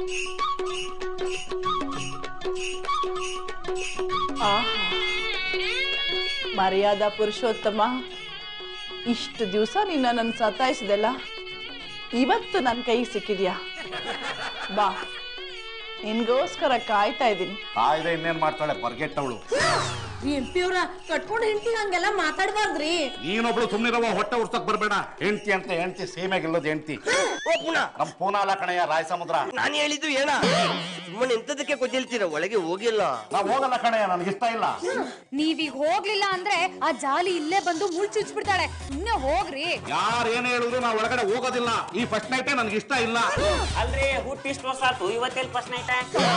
ಆಹಾ ಮರ್ಯಾದ ಪುರುಷೋತ್ತಮ ಇಷ್ಟು ದಿವಸ ನಿನ್ನ ನನ್ನ ಸತಾಯಿಸಿದೆಲ್ಲ ಇವತ್ತು ನನ್ನ ಕೈಗೆ ಸಿಕ್ಕಿದ್ಯಾ ಬಾ ನಿನ್ಗೋಸ್ಕರ ಕಾಯ್ತಾ ಇದ್ದೀನಿ ಕಾಯ್ದೆ ಇನ್ನೇನ್ ಮಾಡ್ತಾಳೆ ಬರ್ಗೆಟ್ಟವಳು ಎಂ ಪಿ ಅವ್ರ ಕಟ್ಕೊಂಡು ಹೆಂಡತಿ ಹಂಗೆಲ್ಲ ಮಾತಾಡ್ಬಾರ್ದ್ರಿ ನೀನೊಬ್ಳು ಸುಮ್ಮನಿರವ ಹೊಟ್ಟೆ ಉರ್ಸಕ್ ಬರ್ಬೇಡ ಹೆಂಡ್ತಿ ಅಂತ ಹೆಂಡ್ತಿ ಸೀಮೆಗಿಲ್ಲದ ಹೆಂಡ್ತಿ ಓ ಪುನಃ ನಮ್ ಪೂನಾಲ ಕಣಯ್ಯ ರಾಯ ಸಮುದ್ರ ನಾನು ಹೇಳಿದ್ದು ಏನ ಸುಮ್ಮನೆ ಎಂತದಕ್ಕೆ ಕೊದ್ದಿಲ್ತೀರ ಒಳಗೆ ಹೋಗಿಲ್ಲ ನಾವ್ ಹೋಗಲ್ಲ ಕಣಯ್ಯ ನನಗೆ ಇಷ್ಟ ಇಲ್ಲ ನೀವೀಗ ಹೋಗ್ಲಿಲ್ಲ ಅಂದ್ರೆ ಆ ಜಾಲಿ ಇಲ್ಲೇ ಬಂದು ಮುಳ್ ಚುಚ್ಬಿಡ್ತಾಳೆ ಸುಮ್ನೆ ಹೋಗ್ರಿ ಯಾರು ಏನ್ ಹೇಳಿದ್ರು ನಾ ಒಳಗಡೆ ಹೋಗೋದಿಲ್ಲ ಈ ಫಸ್ಟ್ ನೈಟೇ ನನ್ಗೆ ಇಷ್ಟ ಇಲ್ಲ ಅಲ್ರಿ ಹುಟ್ಟಿಷ್ಟು ವರ್ಷ ಆತು ಇವತ್ತೆಲ್ಲಿ ಫಸ್ಟ್ ನೈಟ್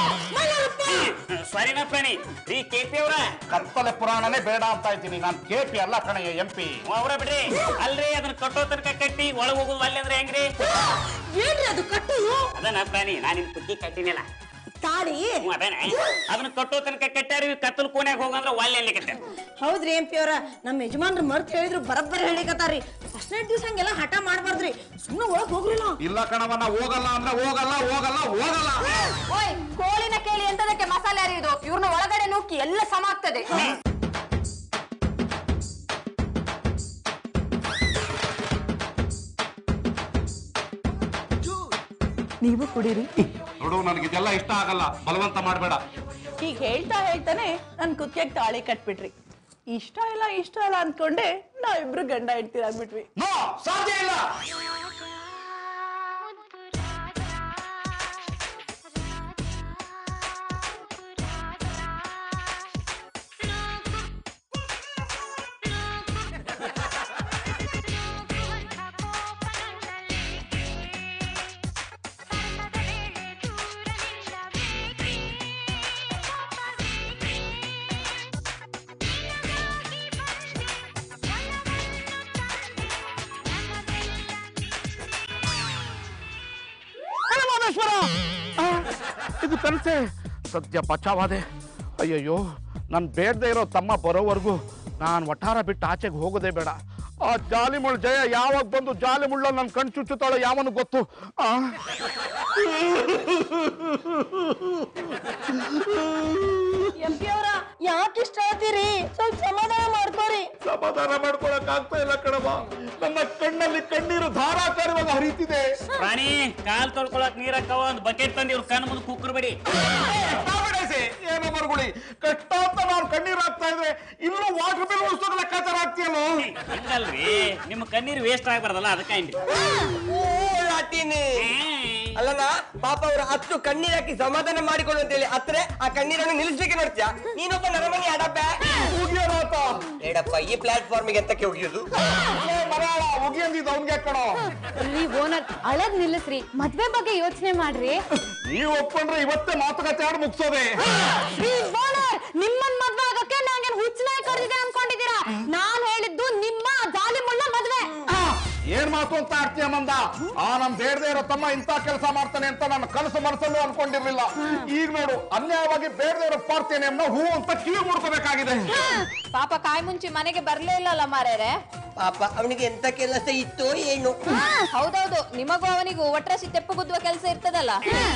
ಸಾರಿನಾ ಪ್ರಾಣಿ ರೀ ಕೆ ಪಿ ಅವ್ರ ಕತ್ತಲೆ ಪುರಾಣನೇ ಬೇಡ ಅಂತ ಇದ್ದೀನಿ ನಾನು ಕೆ ಪಿ ಅಲ್ಲ ಕಣಯ್ಯ ಎಂ ಪಿ ಅವ್ರ ಬಿಡ್ರಿ ಅಲ್ರಿ ಅದನ್ನ ಕಟ್ಟೋ ತನಕ ಕಟ್ಟಿ ಒಳಗ್ ಹೋಗೋದು ಅಲ್ಲಿ ಅಂದ್ರೆ ಹೆಂಗ್ರಿ ಏನ್ರಿ ಅದು ಕಟ್ಟು ಅದನ್ನ ಪ್ರಾಣಿ ನಾನು ನಿಮ್ ಕುಕ್ಕಿ ಕಟ್ಟಿನಿಲ್ಲ ತಾಳಿ ಹ್ಞೂ ಅದೇನೆ ಅದನ್ನ ಕಟ್ಟೋ ತನಕ ಕಟ್ಟಾರ ಕತ್ತಲ್ ಕೋನ್ಯಾಗ ಹೋಗಂದ್ರ ಒಲ್ಲೆ ಅಲ್ಲಿ ಕಟ್ಟಾರ ಹೌದ್ರಿ ಎಂ ಪಿ ಅವ್ರ ನಮ್ಮ ಯಜಮಾನ್ರು ಮರ್ತ್ ಹೇಳಿದ್ರು ಬರಬ್ಬರ ಹೇಳಿಕತ್ತಾರಿ ಫಸ್ಟ್ ನೈಟ್ ದಿವಸ ಹಂಗೆಲ್ಲ ಹಠ ಮಾಡ್ಬಾರ್ದ್ರಿ ಸುಮ್ಮನೆ ಒಳಗ್ ಹೋಗ್ರಿಲ್ಲ ಇಲ್ಲ ಕಣವ ನಾ ಹೋಗಲ್ಲ ಅಂದ್ರೆ ಹೋಗಲ್ಲ ಹೋಗಲ್ಲ ಹೋಗಲ್ಲ ಓಯ್ ಕೋಳಿನ ಕೇಳಿ ಎಂತದಕ್ಕೆ ಮಸಾಲೆ ಅರಿಯುದು ಇವ್ರನ್ನ ಒಳಗಡೆ ನುಕ್ಕಿ ಎಲ್ಲ ಸಮ ಆಗ್ತದೆ ನೀವು ಕುಡೀರಿ ನೋಡು ನನಗೆ ಇದೆಲ್ಲ ಇಷ್ಟ ಆಗಲ್ಲ ಬಲವಂತ ಮಾಡಬೇಡ ಈಗ ಹೇಳ್ತಾ ಹೇಳ್ತಾನೆ ನನ್ ಕುತ್ತಿಗೆ ತಾಳಿ ಕಟ್ಬಿಟ್ರಿ ಇಷ್ಟ ಇಲ್ಲ ಇಷ್ಟ ಇಲ್ಲ ಅಂದ್ಕೊಂಡೆ ನಾವಿಬ್ರು ಗಂಡ ಹೆಂಡ್ತಿರಾಗ್ಬಿಟ್ವಿ ನೋ ಸಾಧ್ಯ ಇಲ್ಲ ಪರಮೇಶ್ವರ ಇದು ಕನಸೆ ಸದ್ಯ ಬಚಾವಾದೆ ಅಯ್ಯಯ್ಯೋ ನಾನು ಬೇಡದೆ ಇರೋ ತಮ್ಮ ಬರೋವರೆಗೂ ನಾನು ವಠಾರ ಬಿಟ್ಟು ಆಚೆಗೆ ಹೋಗೋದೇ ಬೇಡ ಆ ಜಾಲಿಮುಳ್ ಜಯ ಯಾವಾಗ ಬಂದು ಜಾಲಿಮುಳ್ಳ ನನ್ನ ಕಣ್ ಚುಚ್ಚುತ್ತಾಳೋ ಯಾವನು ಗೊತ್ತು ಆ ಎಂ ಪಿ ಅವ್ರ ಯಾಕೆ ಇಷ್ಟ ಆತೀರಿ ಸ್ವಲ್ಪ ಸಮಾಧಾನ ಮಾಡ್ಕೋರಿ ಸಮಾಧಾನ ಮಾಡ್ಕೊಳಕ್ ಆಗ್ತಾ ಇಲ್ಲ ಕಣವ ನನ್ನ ಕಣ್ಣಲ್ಲಿ ಕಣ್ಣೀರು ಧಾರಾಕಾರವಾಗಿ ಹರಿತಿದೆ ಪ್ರಾಣಿ ಕಾಲ್ ತೊಳ್ಕೊಳಕ್ ನೀರಕ್ಕವ ಒಂದ್ ಬಕೆಟ್ ತಂದು ಇವ್ರ ಕಣ್ ಮುಂದೆ ಕುಕ್ಕರ್ಬೇಡಿ ಕಾಗಡೇಸಿ, ಏನೋ ಮರುಗುಳಿ ಕಷ್ಟ ಅಂತ ನಾನು ಕಣ್ಣೀರು ಹಾಕ್ತಾ ಇದ್ರೆ ಇನ್ನು ವಾಟರ್ ಬಿಲ್ ಉಳಿಸೋದು ಲೆಕ್ಕಾಚಾರ ಆಗ್ತೀಯಲ್ಲೋ ಹಂಗಲ್ರಿ ನಿಮ್ಮ ಕಣ್ಣೀರು ವೇಸ್ಟ್ ಆಗ್ಬಾರ್ದಲ್ಲ ಅದಕ್ಕೆ ಓ ಲಾಟಿನಿ ಅಲ್ಲನ ಪಾಪ ಅವ್ರು ಹತ್ತು ಕಣ್ಣೀರ್ ಹಾಕಿ ಸಮಾಧಾನ ಮಾಡಿಕೊಳ್ಳು ಅಂತ ಹೇಳಿ ಹತ್ರೆ ಆ ಕಣ್ಣೀರನ್ನು ನಿಲ್ಲಿಸ್ಲಿಕ್ಕೆ ನೋಡ್ತೀಯ ನೀನೊಬ್ಬ ನರಮನಿ ಅಡಬ್ಬ ಉಗಿಯೋನಾತ ಬೇಡಪ್ಪ ಈ ಪ್ಲಾಟ್ಫಾರ್ಮಿಗೆ ಎಂತಕ್ಕೆ ಹೋಗಿಯೋದು ಮರಾಳ ಉಗಿಯಂದಿದ್ದು ಅವನ್ಗೆ ಕಣೋ ರೀ ಓನರ್ ಅಳದ್ ನಿಲ್ಲಿಸ್ರಿ ಮದ್ವೆ ಬಗ್ಗೆ ಯೋಚನೆ ಮಾಡ್ರಿ ನೀವು ಒಪ್ಕೊಂಡ್ರೆ ಇವತ್ತೇ ಮಾತುಕತೆ ಆಡಿ ಮುಗಿಸೋದೆ ರೀ ಓನರ್ ನಿಮ್ಮನ್ ಮದ್ವೆ ಆಗಕ್ಕೆ ನಾಗೇನ್ ಹುಚ್ಚನಾಗಿ ಕರೆದಿದೆ ಅನ್ಕೊಂಡಿದ್ದೀರಾ ನಾನ್ ಹೇಳಿದ್ದು ನಿಮ್ಮ ಜಾಲಿ ಮುಳ್ಳ ಮದ್ವೆ ಏನ್ ಮಾತು ಅಂತ ಆಡ್ತೀಯ ಮಂದ ಆ ನಮ್ ಬೇಡದೆ ಇರೋ ತಮ್ಮ ಇಂತ ಕೆಲಸ ಮಾಡ್ತಾನೆ ಅಂತ ನನ್ನ ಕನಸು ಮನಸ್ಸಲ್ಲೂ ಅನ್ಕೊಂಡಿರ್ಲಿಲ್ಲ ಈಗ ನೋಡು ಅನ್ಯಾಯವಾಗಿ ಬೇಡದೆ ಇರೋ ಪಾರ್ತೇನೆ ಅನ್ನೋ ಹೂ ಅಂತ ಕಿವಿ ಮುಡ್ಕೋಬೇಕಾಗಿದೆ ಪಾಪ ಕಾಯಿ ಮುಂಚೆ ಮನೆಗೆ ಬರ್ಲೇ ಇಲ್ಲಲ್ಲ ಮಾರೇರೆ ಪಾಪ ಅವನಿಗೆ ಎಂತ ಕೆಲಸ ಇತ್ತೋ ಏನು ಹೌದೌದು ನಿಮಗೂ ಅವನಿಗೂ ಒಟ್ರಾಸಿ ತೆಪ್ಪಗುದ್ದುವ ಕೆಲಸ ಇರ್ತದಲ್ಲ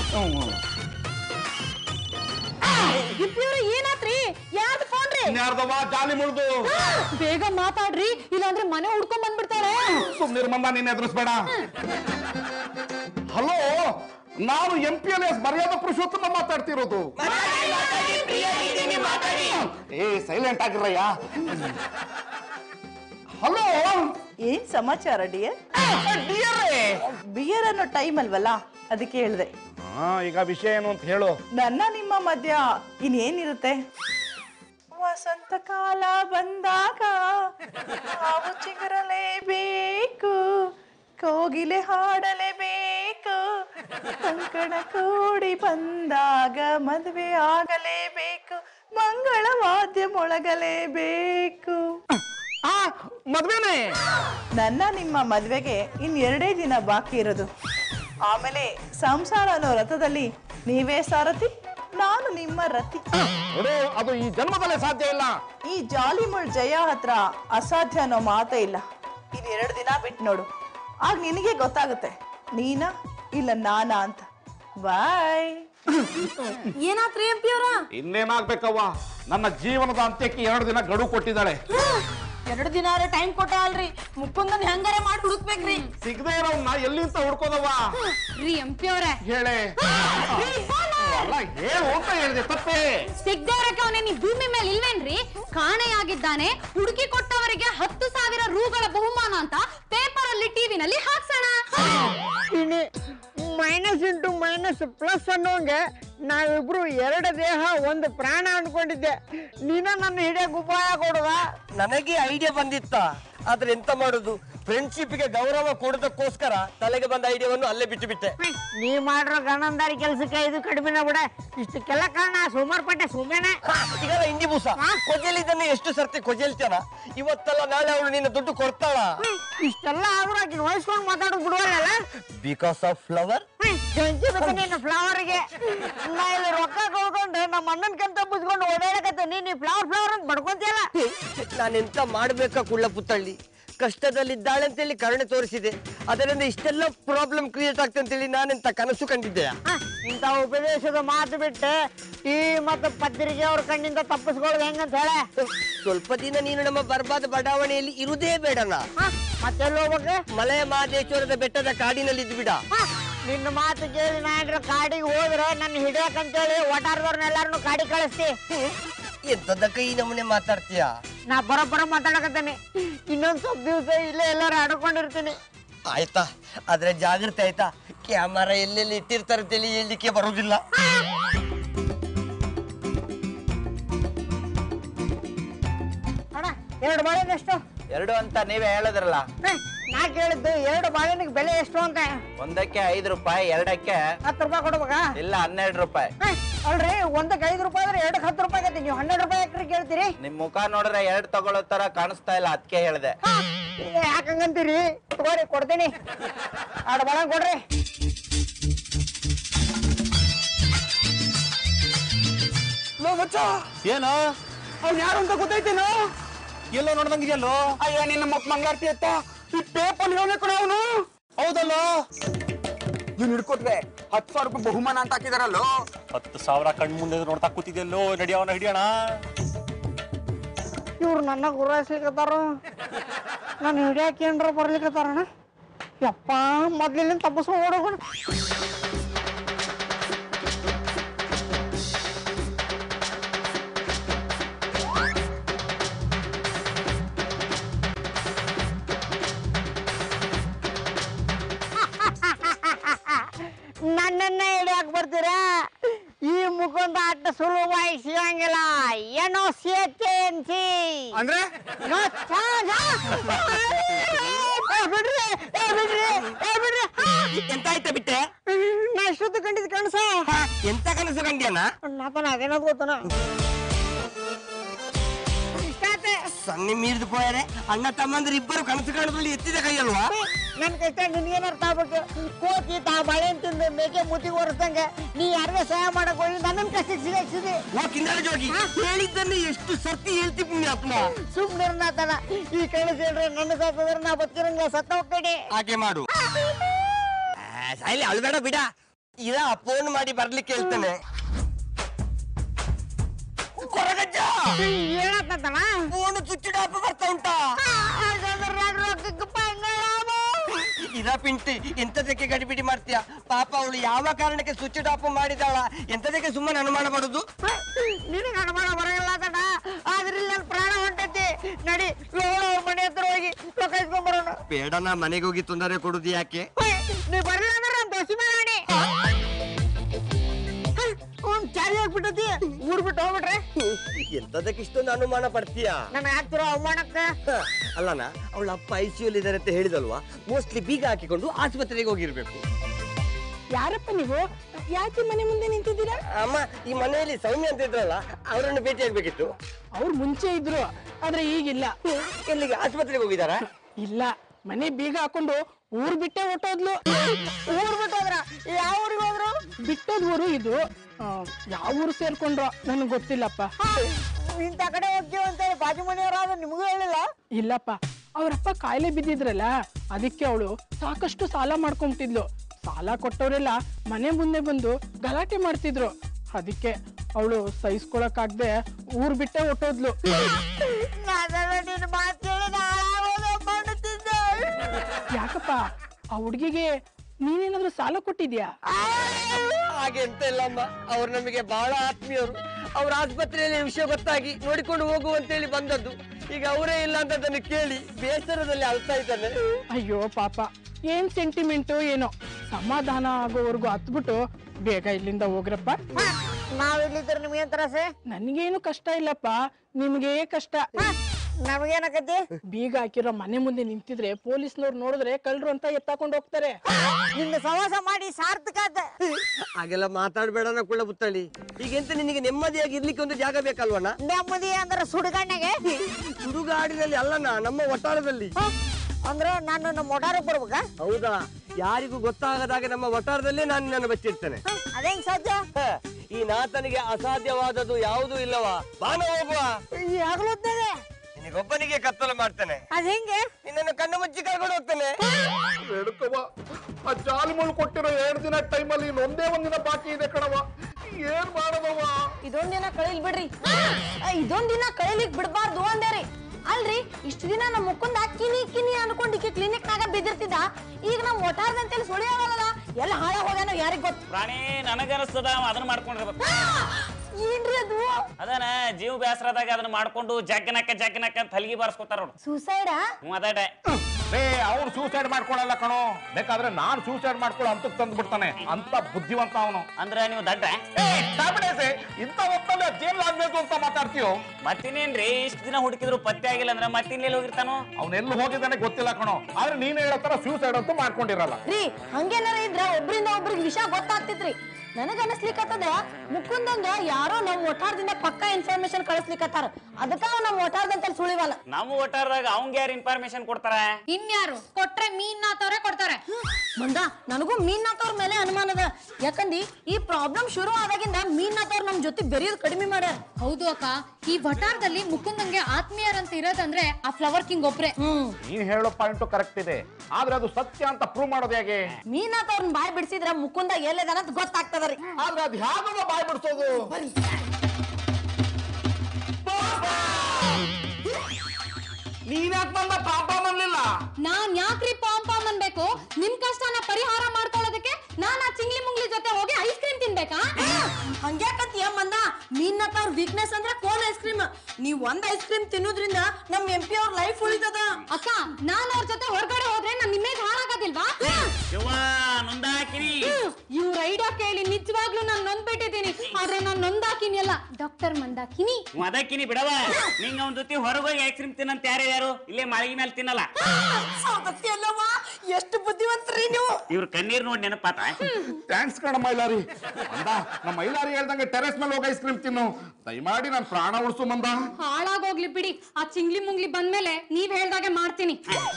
ಏನಾತ್ರಿ ಯಾರ್ದು ಫೋನ್ ರೀ ಇನ್ಯಾರ್ದವ ಜಾಲಿ ಮುಳ್ದು ಬೇಗ ಮಾತಾಡ್ರಿ ಇಲ್ಲಾಂದ್ರೆ ಮನೆ ಹುಡ್ಕೊಂಡ್ ಬಂದ್ಬಿಡ್ತಾಳೆ ಸುಮ್ನಿರ್ ಮಂದ ನೀನ್ ಎದುರಿಸ್ಬೇಡ ಹಲೋ ನಾನು M P L S Maryada Purushottama ಮಾತಾಡ್ತಿರೋದು ಏ ಸೈಲೆಂಟ್ ಆಗಿರಯ್ಯ ಹಲೋ ಏನ್ ಸಮಾಚಾರ ಡಿಯರ್ ಬಿಯರ್ ಅನ್ನೋ ಟೈಮ್ ಅಲ್ವಲ್ಲ ಅದಕ್ಕೆ ಹೇಳ್ದೆ ಹಾ ಈಗ ವಿಷಯ ಏನು ಅಂತ ಹೇಳು ನನ್ನ ನಿಮ್ಮ ಮಧ್ಯ ಇನ್ನೇನಿರುತ್ತೆ ವಸಂತ ಕಾಲ ಬಂದಾಗ ಹಾವು ಚಿಗುರಲೇಬೇಕು ಕೋಗಿಲೆ ಹಾಡಲೇಬೇಕು ಕಂಕಣ ಕೂಡಿ ಬಂದಾಗ ಮದುವೆ ಆಗಲೇಬೇಕು ಮಂಗಳ ವಾದ್ಯ ಮೊಳಗಲೇಬೇಕು ಆ ಮದ್ವೆನೆ ನನ್ನ ನಿಮ್ಮ ಮದ್ವೆಗೆ ಇನ್ ಎರಡೇ ದಿನ ಬಾಕಿ ಇರೋದು ಆಮೇಲೆ ಸಂಸಾರ ಅನ್ನೋ ರಥದಲ್ಲಿ ನೀವೇ ಸಾರಥಿ ನಾನು ನಿಮ್ಮ ರಥಿ ನೋಡು ಅದು ಈ ಜನ್ಮದಲ್ಲೇ ಸಾಧ್ಯ ಇಲ್ಲ ಈ ಜಾಲಿಮುಳ್ ಜಯ ಹತ್ರ ಅಸಾಧ್ಯ ಅನ್ನೋ ಮಾತೇ ಇಲ್ಲ ಇನ್ ಎರಡು ದಿನ ಬಿಟ್ಟು ನೋಡು ಆಗ ನಿನಗೆ ಗೊತ್ತಾಗುತ್ತೆ ನೀನಾ ಇಲ್ಲ ನಾನಾ ಅಂತ ಬಾಯ್ ಏನಾತ್ರಿ ಎಂ ಪಿ ಅವ್ರ ಇನ್ನೇನಾಗ್ಬೇಕವ್ವ ನನ್ನ ಜೀವನದ ಅಂತ್ಯಕ್ಕೆ ಎರಡು ದಿನ ಗಡುವು ಕೊಟ್ಟಿದ್ದಾಳೆ ಎರಡು ದಿನ ಟೈಮ್ ಕೊಟ್ಟ ಅಲ್ರಿ ಮುಕ್ಕುಂದನ್ ಹೆಂಗಾರ ಮಾಡಿ ಹುಡುಕ್ಬೇಕ್ರಿ ಸಿಗದೆ ಇರೋನ್ನ ಎಲ್ಲಿಂದ ಹುಡ್ಕೋದವ್ವ ರೀ ಎಂ ಪಿ ಅವ್ರೆ ಹೇಳೆ ಅಲ್ಲ ಹೇಳು ಅಂತ ಹೇಳಿದೆ ತಪ್ಪೇ ಸಿಗ್ದೇ ಇರಕ್ಕೆ ಅವನೇ ನೀ ಭೂಮಿ ಮೇಲೆ ಇಲ್ವೇನ್ರಿ ಕಾಣೆಯಾಗಿದ್ದಾನೆ ಹುಡುಕಿ ಕೊಟ್ಟವರಿಗೆ ಹತ್ತು ಸಾವಿರ ರೂಗಳ ಬಹುಮಾನ ಅಂತ ಪೇಪರ್ ಅಲ್ಲಿ ಟಿವಿನಲ್ಲಿ ಹಾಕ್ಸೋಣ ಮೈನಸ್ ಇಂಟು ಮೈನಸ್ ಪ್ಲಸ್ ಅನ್ನೋಂಗೆ ನಾವಿಬ್ರು ಎರಡು ದೇಹ ಒಂದು ಪ್ರಾಣ ಅನ್ಕೊಂಡಿದ್ದೆ ನೀನ ನನ್ನ ಹಿಡಿಯಕ್ಕೆ ಉಪಾಯ ಕೊಡುವ ನನಗೆ ಐಡಿಯಾ ಬಂದಿತ್ತ ಆದ್ರೆ ಎಂತ ಮಾಡುದು ಫ್ರೆಂಡ್ಶಿಪ್ಗೆ ಗೌರವ ಕೊಡೋದಕ್ಕೋಸ್ಕರ ತಲೆಗೆ ಬಂದ ಐಡಿಯಾವನ್ನು ಅಲ್ಲೇ ಬಿಟ್ಟು ಬಿಟ್ಟೆ ನೀ ಮಾಡಿರೋ ಗಣಂದಾರಿ ಕೆಲ್ಸಕ್ಕೆ ಇದು ಕಡಿಮೆನ ಬಿಡ ಇಷ್ಟಕ್ಕೆಲ್ಲ ಕಾರಣ ಸೋಮಾರ್ ಪಟ್ಟೆ ಸುಮ್ಮನೆ ಈಗ ಇಂಡಿ ಬೂಸ ಕೊಜೆಲಿದ್ದನ್ನು ಎಷ್ಟು ಸರ್ತಿ ಕೊಜೆಲ್ತಾನ ಇವತ್ತಲ್ಲ ನಾಳೆ ಅವಳು ನಿನ್ನ ದುಡ್ಡು ಕೊಡ್ತಾಳ ಇಷ್ಟೆಲ್ಲ ಆದ್ರೂ ಆಕಿನ ವಹಿಸ್ಕೊಂಡು ಮಾತಾಡೋದು ಬಿಡುವಲ್ಲ ಬಿಕಾಸ್ ಆಫ್ ಫ್ಲವರ್ ನಿನ್ನ ಫ್ಲವರ್ಗೆ ನಾ ಇಲ್ಲಿ ರೊಕ್ಕ ಕಳ್ಕೊಂಡು ನಮ್ಮ ಅಣ್ಣನ ಕಂತ ಬುದ್ಕೊಂಡು ಓಡಾಡಕತ್ತೆ ನೀನು ಫ್ಲವರ್ ಫ್ಲವರ್ ಅಂತ ಬಡ್ಕೊಂತಿಯಲ್ಲ ನಾನೆಂತ ಮಾಡ್ಬೇಕಾ ಕುಳ್ಳ ಪುತ್ತಳ್ಳಿ ಕಷ್ಟದಲ್ಲಿದ್ದಾಳೆ ಅಂತೇಳಿ ಕರುಣೆ ತೋರಿಸಿದೆ ಅದರಿಂದ ಇಷ್ಟೆಲ್ಲ ಪ್ರಾಬ್ಲಮ್ ಕ್ರಿಯೇಟ್ ಆಗ್ತದೆ ಅಂತೇಳಿ ನಾನೆಂತ ಕನಸು ಕಂಡಿದ್ದೆ ಇಂಥ ಉಪದೇಶದ ಮಾತು ಬಿಟ್ಟೆ ಈ ಮತ್ತು ಪತ್ರಿಕೆ ಅವ್ರ ಕಣ್ಣಿಂದ ತಪ್ಪಿಸ್ಕೊಳ್ಳೋದು ಹೆಂಗಂತ ಹೇಳ ಸ್ವಲ್ಪ ದಿನ ನೀನು ನಮ್ಮ ಬರ್ಬಾದ ಬಡಾವಣೆಯಲ್ಲಿ ಇರುವುದೇ ಬೇಡನ ಮತ್ತೆಲ್ಲಿ ಹೋಗ್ಬೇಕು ಮಲೆ ಮಹದೇಶ್ವರದ ಬೆಟ್ಟದ ಕಾಡಿನಲ್ಲಿ ಇದ್ದು ಬಿಡ ನಿನ್ನ ಮಾತು ಕೇಳಿ ನಾ ಏನ್ರ ಕಾಡಿಗೆ ಹೋದ್ರೆ ನನ್ನ ಹಿಡಿಯಕಂತೇಳಿ ಒಟಾರದವ್ರನ್ನೆಲ್ಲಾರನು ಕಾಡಿ ಕಳಿಸ್ತಿ ಎಂತದಕ್ಕ ಈ ನಮೂನೆ ಮಾತಾಡ್ತೀಯ ನಾ ಬರೋಬ್ಬರ ಮಾತಾಡಕತ್ತೇನೆ ಇನ್ನೊಂದ್ ಸ್ವಲ್ಪ ದಿವಸ ಇಲ್ಲೇ ಎಲ್ಲಾರು ಆಡ್ಕೊಂಡಿರ್ತೀನಿ ಆಯ್ತಾ ಆದ್ರೆ ಜಾಗ್ರತೆ ಆಯ್ತಾ ಕ್ಯಾಮರಾ ಎಲ್ಲೆಲ್ಲಿ ಇಟ್ಟಿರ್ತಾರೆ ಅಂತೇಳಿ ಹೇಳಲಿಕ್ಕೆ ಬರುವುದಿಲ್ಲ ಅಣ್ಣ ಎರಡು ಬಾಳೆನ ಎಷ್ಟು ಎರಡು ಅಂತ ನೀವೇ ಹೇಳಿದ್ರಲ್ಲ ಹೇ, ನಾ ಕೇಳಿದ್ದು ಎರಡು ಬಾಳೆನಿಗೆ ಬೆಲೆ ಎಷ್ಟು ಅಂತ ಒಂದಕ್ಕೆ ಐದು ರೂಪಾಯಿ ಎರಡಕ್ಕೆ ಹತ್ತು ರೂಪಾಯಿ ಕೊಡ್ಬೇಕಾ ಇಲ್ಲ ಹನ್ನೆರಡು ರೂಪಾಯಿ ಹೇ, ಅಲ್ರಿ ಒಂದಕ್ಕೆ ಐದು ರೂಪಾಯಿ ಆದ್ರೆ ಎರಡಕ್ಕೆ ಹತ್ತು ರೂಪಾಯಿ ಆಗತ್ತೆ ನೀವು ಹನ್ನೆರಡು ರೂಪಾಯಿ ಯಾಕ್ರಿ ಕೇಳ್ತೀರಿ ನಿಮ್ ಮುಖ ನೋಡಿದ್ರೆ ಎರಡು ತಗೊಳ್ಳೋ ತರ ಕಾಣಿಸ್ತಾ ಇಲ್ಲ ಅದಕ್ಕೆ ಹೇಳ್ದೆ ಯಾಕಂಗಂತೀರಿ ತಗೋರಿ ಕೊಡ್ತೀನಿ ಎರಡು ಬಾಳೆ ಕೊಡ್ರಿ ಏನು ಅವ್ನು ಯಾರು ಅಂತ ಗೊತ್ತೈತೇನು ಎಲ್ಲೋ ನೋಡ್ದಂಗಿದೆಯಲ್ಲೋ ಅಯ್ಯ ನಿನ್ನ ಮತ್ ಮಂಗಾರ್ತಿ ಅತ್ತ ಈ ಪೇಪರ್ ಹೇಳೇ ಕಣ ಅವನು ಹೌದಲ್ಲ ಇವ್ನು ಹಿಡ್ಕೊಟ್ರೆ ಹತ್ತು ಸಾವಿರ ರೂಪಾಯಿ ಬಹುಮಾನ ಅಂತ ಹಾಕಿದಾರಲ್ಲೋ ಹತ್ತು ಸಾವಿರ ಕಣ್ ಮುಂದೆ ನೋಡ್ತಾ ಕೂತಿದ್ಯಲ್ಲೋ ನಡಿಯವನ ಹಿಡಿಯೋಣ ಇವ್ರು ನನ್ನ ಗುರಾಯಿಸ್ಲಿಕ್ಕತ್ತಾರ ನಾನು ಹಿಡಿಯಾಕ ಏನ್ರ ಬರ್ಲಿಕ್ಕತ್ತಾರಣ ಯಪ್ಪ ಮೊದ್ಲಿನ ತಪ್ಪಿಸ್ಕೊಂಡು ಓಡೋಗೋಣ ನನ್ನನ್ನ ಹಿಡಿಯಾಕ ಬರ್ತೀರಾ ಈ ಮುಖಂದ ಆಟ ಸುಲಭವಾಗಿ ಸಿಗಂಗಿಲ್ಲ ಏನೋ ಸೇತೇನ್ಸಿ ಅಂದ್ರೆ ನೋ ಚಾನ್ಸ್. ಏ, ಬಿಡ್ರಿ ಏ, ಬಿಡ್ರಿ ಏ, ಬಿಡ್ರಿ ಎಂತ ಆಯ್ತಾ ಬಿಟ್ಟೆ ನಾ ಇಷ್ಟೊತ್ತು ಕಂಡಿದ್ ಕಣಸ ಎಂತ ಕನಸು ಕಂಡ್ಯಾನ ನಾತನ ಅದೇನದು ಗೊತ್ತನ ಇಷ್ಟ ಆತೆ. ಸನ್ನೆ ಮೀರಿದು ಪೋಯರೆ ಅಣ್ಣ ತಮ್ಮಂದ್ರೆ ಇಬ್ಬರು ಕನಸು ಕಾಣೋದ್ರಲ್ಲಿ ಎತ್ತಿದ ಕೈಯಲ್ವಾ ನನ್ ಕಷ್ಟ ನಿನ್ಗೇನ್ ಅರ್ಥ ಆಗ್ಬೇಕು ಕೋತಿ ತಾ ಬಳೆ ತಿಂದು ಮೇಕೆ ಮುತ್ತಿಗೆ ಒರೆಸ್ದಂಗೆ ನೀ ಯಾರಿಗೆ ಸಹಾಯ ಮಾಡಕ್ ಹೋಗಿ ನನ್ನ ಕಷ್ಟಕ್ಕೆ ಸಿಗಾಕ್ಸಿದಿ ಓ ಕಿಂದಳ ಜೋಗಿ ಹೇಳಿದ್ದನ್ನೇ ಎಷ್ಟು ಸರ್ತಿ ಹೇಳ್ತಿ ಪುಣ್ಯಾತ್ಮ ಸುಮ್ನೆ ನಾತನ ಈ ಕಣಸ ಹೇಳ್ರೆ ನನ್ನ ಸಾಕಿದ್ರೆ ನಾ ಬದುಕಿರಂಗ ಸತ್ತ ಹೋಗ್ಬೇಡಿ ಹಾಗೆ ಮಾಡು ಸಾಯ್ಲಿ ಅಳ್ಬೇಡ ಬಿಡ ಇದ ಫೋನ್ ಮಾಡಿ ಬರ್ಲಿಕ್ಕೆ ಹೇಳ್ತಾನೆ ಕೊರಗಜ್ಜ ಏನತ್ತನ ಫೋನ್ ಸ್ವಿಚ್ ಆಫ್ ಬರ್ತಾ ಉಂಟಾ ಇದ ಪಿಂಟಿ ಎಂತದಕ್ಕೆ ಗಡಿಬಿಡಿ ಮಾಡ್ತೀಯ ಪಾಪ ಅವಳು ಯಾವ ಕಾರಣಕ್ಕೆ ಸ್ವಿಚ್ ಆಫ್ ಮಾಡಿದಾಳ ಎಂತದಕ್ಕೆ ಸುಮ್ಮನೆ ಅನುಮಾನ ಪಡುದು ನಿನಗೆ ಅನುಮಾನ ಬರಲ್ಲ ತಡ ಆದ್ರೆ ಇಲ್ಲಿ ನನ್ನ ಪ್ರಾಣ ಹೊಂಟೈತಿ ನಡಿ ಲೋಳ ಮನೆ ಹತ್ರ ಹೋಗಿ ರೊಕ್ಕ ಇಸ್ಕೊಂಡ್ ಬರೋಣ ಬೇಡ ನಾ ಮನೆಗೆ ಹೋಗಿ ತೊಂದರೆ ಕೊಡುದು ಯಾಕೆ ಹೋಯ್, ನೀ ಬರ್ಲಿಲ್ಲ ಅಂದ್ರೆ ನಾನು ದೋಷಿ ಮಾಡಿ ಅವ್ನ್ ಚಾರಿ ಆಗ್ಬಿಟ್ಟತಿ ಊರ್ ಬಿಟ್ಟು ಹೋಗ್ಬಿಟ್ರೆ ಎಂತದಕ್ಕೆ ಇಷ್ಟೊಂದು ಅನುಮಾನ ಪಡ್ತೀಯಾ ನನ್ ಆಗ್ತಿರೋ ಅವಮಾನಕ್ಕೆ ಹ, ಅಲ್ಲನ ಅವಳ ಅಪ್ಪ ಐಸಿಯುಲ್ ಇದಾರೆ ಅಂತ ಹೇಳಿದಲ್ವಾ ಮೋಸ್ಟ್ಲಿ ಬೀಗ ಹಾಕಿಕೊಂಡು ಆಸ್ಪತ್ರೆಗೆ ಹೋಗಿರ್ಬೇಕು ಯಾರಪ್ಪ ನೀವು ಯಾಕೆ ಮನೆ ಮುಂದೆ ನಿಂತಿದ್ದೀರಾ ಅಮ್ಮ ಈ ಮನೆಯಲ್ಲಿ ಸೌಮ್ಯ ಅಂತ ಇದ್ರಲ್ಲ ಅವರನ್ನು ಭೇಟಿ ಆಗ್ಬೇಕಿತ್ತು ಅವ್ರು ಮುಂಚೆ ಇದ್ರು ಆದ್ರೆ ಈಗಿಲ್ಲ ಎಲ್ಲಿಗೆ ಆಸ್ಪತ್ರೆಗೆ ಹೋಗಿದಾರ ಇಲ್ಲ ಮನೆ ಬೀಗ ಹಾಕೊಂಡು ಊರ್ ಬಿಟ್ಟೆ ಹೊಟ್ಟೋದ್ಲು ಊರ್ ಬಿಟ್ಟೋದ್ರ ಯಾವ ಊರಿಗೆ ಹೋದ್ರು ಬಿಟ್ಟೋದ್ ಊರು ಇದು ಆ, ಯಾವ ಊರು ಸೇರ್ಕೊಂಡ್ರು ನನಗೆ ಗೊತ್ತಿಲ್ಲಪ್ಪ ಇಂಥ ಕಡೆ ಹೋಗ್ತೀವಿ ಅಂತ ಹೇಳಿ ಬಾಜು ಮನೆಯವರಾದ್ರೆ ನಿಮಗೂ ಹೇಳಿಲ್ಲ ಇಲ್ಲಪ್ಪ ಅವರಪ್ಪ ಕಾಯಿಲೆ ಬಿದ್ದಿದ್ರಲ್ಲ ಅದಕ್ಕೆ ಅವಳು ಸಾಕಷ್ಟು ಸಾಲ ಮಾಡ್ಕೊಂಬಿಟ್ಟಿದ್ಲು ಸಾಲ ಕೊಟ್ಟವರೆಲ್ಲ ಮನೆ ಮುಂದೆ ಬಂದು ಗಲಾಟೆ ಮಾಡ್ತಿದ್ರು ಅದಕ್ಕೆ ಅವಳು ಸಹಿಸ್ಕೊಳಕ್ಕಾಗ್ದೆ ಊರ್ ಬಿಟ್ಟೆ ಹೊಟ್ಟೋದ್ಲು ನಿನ್ನ ಮಾತು ಕೇಳಿ ನಾಳೆ ಮಾಡುತ್ತಿದ್ದೆ ಯಾಕಪ್ಪ ಆ ಹುಡ್ಗಿಗೆ ನೀನೇನಾದ್ರೂ ಸಾಲ ಕೊಟ್ಟಿದ್ಯಾ ಹಾಗೆ ಎಂತ ಇಲ್ಲಮ್ಮ ಅವ್ರು ನಮಗೆ ಬಹಳ ಆತ್ಮೀಯರು ಅವ್ರ ಆಸ್ಪತ್ರೆಯಲ್ಲಿ ವಿಷಯ ಗೊತ್ತಾಗಿ ನೋಡಿಕೊಂಡು ಹೋಗು ಅಂತೇಳಿ ಬಂದದ್ದು ಈಗ ಅವರೇ ಇಲ್ಲ ಅಂತ ಅದನ್ನು ಕೇಳಿ ಬೇಸರದಲ್ಲಿ ಅಳ್ತಾ ಇದ್ದಾನೆ ಅಯ್ಯೋ ಪಾಪ ಏನ್ ಸೆಂಟಿಮೆಂಟು ಏನೋ ಸಮಾಧಾನ ಆಗೋವರೆಗೂ ಹತ್ಬಿಟ್ಟು ಬೇಗ ಇಲ್ಲಿಂದ ಹೋಗ್ರಪ್ಪ ನಾವಿಲ್ಲಿದ್ರೆ ನಿಮ್ಗೆ ತ್ರಾಸೆ ನನ್ಗೇನು ಕಷ್ಟ ಇಲ್ಲಪ್ಪ ನಿಮ್ಗೆ ಕಷ್ಟ ನಮಗೇನಾಗತ್ತೆ ಬೀಗ ಹಾಕಿರೋ ಮನೆ ಮುಂದೆ ನಿಂತಿದ್ರೆ ಪೊಲೀಸ್ನವ್ರು ನೋಡಿದ್ರೆ ಕಳ್ರು ಅಂತ ಎತ್ತಾಕೊಂಡು ಹೋಗ್ತಾರೆ ನಿನ್ನ ಸವಾಸ ಮಾಡಿ ಸಾರ್ಥಕ ಆತ ಹಾಗೆಲ್ಲ ಮಾತಾಡ್ಬೇಡ ಕುಳ್ಳ ಬುತ್ತಳಿ ಈಗೆಂತ ನಿನಗೆ ನೆಮ್ಮದಿಯಾಗಿ ಇರ್ಲಿಕ್ಕೆ ಒಂದು ಜಾಗ ಬೇಕಲ್ವಣ್ಣ ನೆಮ್ಮದಿ ಅಂದ್ರೆ ಸುಡುಗಣ್ಣಗೆ ಸುಡುಗಾಡಿನಲ್ಲಿ ಅಲ್ಲಣ್ಣ ನಮ್ಮ ಒಟ್ಟಾರದಲ್ಲಿ ಅಂದ್ರೆ ನಾನು ನಮ್ಮ ಒಡಾರ ಬರ್ಬೇಕಾ ಹೌದಾ ಯಾರಿಗೂ ಗೊತ್ತಾಗದಾಗೆ ನಮ್ಮ ಒಟ್ಟಾರದಲ್ಲೇ ನಾನು ನಿನ್ನನ್ನು ಬಚ್ಚಿಡ್ತೇನೆ ಅದೇಂಗ್ ಸಾಧ್ಯ ಹ, ಈ ನಾತನಿಗೆ ಅಸಾಧ್ಯವಾದದ್ದು ಯಾವುದೂ ಇಲ್ಲವಾ ಬಾನ ಹೋಗುವ ಆಗ್ಲುತ್ತದೆ ನಿನಗೊಬ್ಬನಿಗೆ ಕತ್ತಲು ಮಾಡ್ತೇನೆ ಅದ್ ಹೆಂಗೆ ನಿನ್ನನ್ನು ಕಣ್ಣು ಮುಚ್ಚಿ ಕರ್ಕೊಂಡು ಹೋಗ್ತೇನೆ ಬೇಡ್ಕವ ಆ ಜಾಲಿಮುಳು ಕೊಟ್ಟಿರೋ ಎರಡು ದಿನ ಟೈಮಲ್ಲಿ ಇನ್ನೊಂದೇ ಒಂದಿನ ಬಾಕಿ ಇದೆ ಕಣವ ಏನ್ ಮಾಡೋದವ ಇದೊಂದ್ ದಿನ ಕಳೀಲ್ ಬಿಡ್ರಿ ಆ, ಇದೊಂದ್ ದಿನ ಕಳೀಲಿಕ್ ಬಿಡ್ಬಾರ್ದು ಅಂದೇರಿ ಅಲ್ರಿ ಇಷ್ಟು ದಿನ ನಮ್ಮ ಮುಕ್ಕುಂದ ಕಿನಿ ಕಿನಿ ಅನ್ಕೊಂಡು ಈಕೆ ಕ್ಲಿನಿಕ್ ನಾಗ ಬಿದ್ದಿರ್ತಿದ್ದ ಈಗ ನಮ್ ಒಟಾರ್ದಂತೇಳಿ ಸುಳಿ ಆಗಲ್ಲ ಎಲ್ಲ ಹಾಳ ಹೋಗ್ಯಾನೋ ಯಾರಿಗ್ ಗೊತ್ತು ಪ್ರಾಣಿ ನನಗನಿಸ್ತದ ಅವ ಅದನ್ನ ಮಾಡ್ಕೊಂಡಿರ್ಬೇಕು ಏನ್ರಿ ಅದು ಅದನ್ನ ಜೀವ ಬೇಸರದಾಗ ಅದನ್ನ ಮಾಡ್ಕೊಂಡು ಜಗ್ಗನಕ್ಕ ಜಗ್ಗನಕ್ಕ ಅಂತ ಹಲ್ಗಿ ಬಾರಿಸ್ಕೊತಾರ ನೋಡು ಸೂಸೈಡಾ ಹ್ಞೂ ಅದೇ ರೇ ಅವ್ನು ಸೂಸೈಡ್ ಮಾಡ್ಕೊಳಲ್ಲ ಕಣೋ ಬೇಕಾದ್ರೆ ನಾನ್ ಸೂಸೈಡ್ ಮಾಡ್ಕೊಳ್ಳೋ ಅಂತಕ್ ತಂದು ಬಿಡ್ತಾನೆ ಅಂತ ಬುದ್ಧಿವಂತ ಅವನು ಅಂದ್ರ ನೀವು ದಡ್ಡ ಇಂಥ ಹೊತ್ತಲ್ಲಿ ಜೇಲ್ ಆಗ್ಬೇಕು ಅಂತ ಮಾತಾಡ್ತೀಯೋ ಮತ್ತಿನೇನ್ರಿ ಇಷ್ಟ ದಿನ ಹುಡುಕಿದ್ರು ಪತ್ತೆ ಆಗಿಲ್ಲ ಅಂದ್ರೆ ಮತ್ತಿನ್ನೆಲ್ಲಿ ಹೋಗಿರ್ತಾನೋ ಅವನೆಲ್ಲ ಹೋಗಿದ್ದಾನೆ ಗೊತ್ತಿಲ್ಲ ಕಣೋ ಆದ್ರೆ ನೀನ್ ಹೇಳೋ ತರ ಸೂಸೈಡ್ ಅಂತೂ ಮಾಡ್ಕೊಂಡಿರಲ್ಲ ರೀ ಹಂಗೇನಾರ ಇದ್ರ ಒಬ್ರಿಂದ ಒಬ್ರಿಗೆ ವಿಷಯ ಗೊತ್ತಾಗ್ತಿತ್ರಿ ನನಗ ಅನಸ್ಲಿಕ್ಕತ್ತದ ಮುಕುಂದಂಗ ಯಾರೋ ನಮ್ ಒಟ್ಟಾರದಿಂದ ಪಕ್ಕಾ ಇನ್ಫಾರ್ಮೇಶನ್ ಕಳಿಸ್ಲಿಕ್ಕತ್ತಾರ ಅದಕ್ಕ ಅವ ನಮ್ ಒಟ್ಟಾರದಂತ ಸುಳಿವಲ್ಲ ನಮ್ಮ ಒಟ್ಟಾರದಾಗ ಅವಂಗ ಯಾರು ಇನ್ಫಾರ್ಮೇಶನ್ ಕೊಡ್ತಾರ ಇನ್ಯಾರು ಕೊಟ್ರೆ ಮೀನ್ ನಾತವ್ರೆ ಕೊಡ್ತಾರೆ ಮಂದ ನನಗೂ ಮೀನ್ ನಾತವ್ರ ಮೇಲೆ ಅನುಮಾನ ಅದ ಯಾಕಂದಿ ಈ ಪ್ರಾಬ್ಲಮ್ ಶುರು ಆದಾಗಿಂದ ಮೀನ್ ನಾತವ್ರ ನಮ್ ಜೊತೆ ಬೆರೆಯೋದು ಕಡಿಮೆ ಮಾಡ್ಯಾರ ಹೌದು ಅಕ್ಕ ಈ ವಟಾರದಲ್ಲಿ ಮುಕುಂದಂಗೆ ಆತ್ಮೀಯರಂತ ಇರೋದಂದ್ರೆ ಆ ಫ್ಲವರ್ ಕಿಂಗ್ ಒಬ್ರೆ ಹ್ಮ್ ನೀನ್ ಹೇಳೋ ಪಾಯಿಂಟ್ ಕರೆಕ್ಟ್ ಇದೆ ಆದ್ರೆ ಅದು ಸತ್ಯ ಅಂತ ಪ್ರೂವ್ ಮಾಡೋದು ಹೇಗೆ ಮೀನ್ ನಾತವ್ರನ್ನ ಬಾಯ್ ಬಿಡಿಸಿದ್ರ ಮುಕುಂದ ಎಲ್ಲೇದಾನಂತ ಗೊತ್ತಾಗ್ತದರಿ ಆದ್ರೆ ಅದು ಹೇಗೋ ಬಾಯ್ ಬಿಡಿಸೋದು ನೀನ್ಯಾಕ್ ಬಂದ ಪಾಪ ಅನ್ಲಿಲ್ಲ ನಾನ್ ಯಾಕ್ರಿ ಪಾಂಪ ಅನ್ಬೇಕು ನಿಮ್ ಕಷ್ಟನ ಪರಿಹಾರ ಮಾಡ್ಕೊಳ್ಳೋದಕ್ಕೆ ನಾನ್ ಆ ಚಿಂಗ್ಲಿ ಮುಂಗ್ಲಿ ಜೊತೆ ಹೋಗಿ ಐಸ್ ಕ್ರೀಮ್ ತಿನ್ಬೇಕಾ ಹಂಗ್ಯಾಕತ್ತೀಯ ಮಂದ ಮೀನ್ ನಾತವ್ರ ವೀಕ್ನೆಸ್ ಅಂದ್ರೆ ಕೋನ್ ಐಸ್ ಕ್ರೀಮ್ ನೀವ್ ಒಂದ್ ಐಸ್ ಕ್ರೀಮ್ ತಿನ್ನೋದ್ರಿಂದ ನಮ್ ಎಂ ಪಿ ಅವ್ರ ಲೈಫ್ ಉಳಿತದ ಅಕ್ಕ ನಾನ್ ಅವ್ರ ಜೊತೆ ಹೊರಗಡೆ ಹೋದ್ರೆ ನನ್ ಇಮೇಜ್ ಹಾಳಾಗೋದಿಲ್ವಾ ಯವ್ವ ನೊಂದಾಕಿನಿ ಇವ್ರ ಐಡಿಯಾ ಕೇಳಿ ನಿಜವಾಗ್ಲೂ ನಾನ್ ನೊಂದ್ಬಿಟ್ಟಿದ್ದೀನಿ ಆದ್ರೆ ನಾನ್ ನೊಂದಾಕಿನಿ ಅಲ್ಲ ಡಾಕ್ಟರ್ ಮಂದಾಕಿನಿ ಹ್ಞೂ ಅದಕ್ಕಿನಿ ಬಿಡವ ನಿಂಗ ಅವನ ಜೊತೆ ಹೊರಗೋಗಿ ಐಸ್ ಕ್ರೀಮ್ ತಿನ್ನಂತ ಯಾರು ಯಾರು ಇಲ್ಲೇ ಮಾಳಿಗೆ ಮೇಲೆ ತಿನ್ನಲ್ಲ ಸೌದತ್ತಿ ಅಲ್ಲವ್ವ ಎಷ್ಟು ಬುದ್ಧಿವಂತರಿ ನೀವು ಇವ್ರ ಕಣ್ಣೀರ್ ನೋಡಿ ನೆನಪಾತ ಥ್ಯಾಂಕ್ಸ್ ಕಣ ಮೈಲಾರಿ ಅಂದ ನಮ್ಮ ಮೈಲಾರಿ ಹೇಳ್ದಂಗೆ ಟೆರೆಸ್ ಮೇಲೆ ಹೋಗಿ ಐಸ್ ಕ್ರೀಮ್ ತಿನ್ನು ದಯಮಾಡಿ ನಾನು ಪ್ರಾಣ ಉಳಿಸು ಮಂದ ಹಾಳಾಗೋಗ್ಲಿ ಬಿಡಿ ಆ ಚಿಂಗ್ಲಿ ಮುಂಗ್ಲಿ ಬಂದ್ಮೇಲೆ ನೀವ್ ಹೇಳ್ದಾಗೆ ಮಾಡ್ತೀನಿ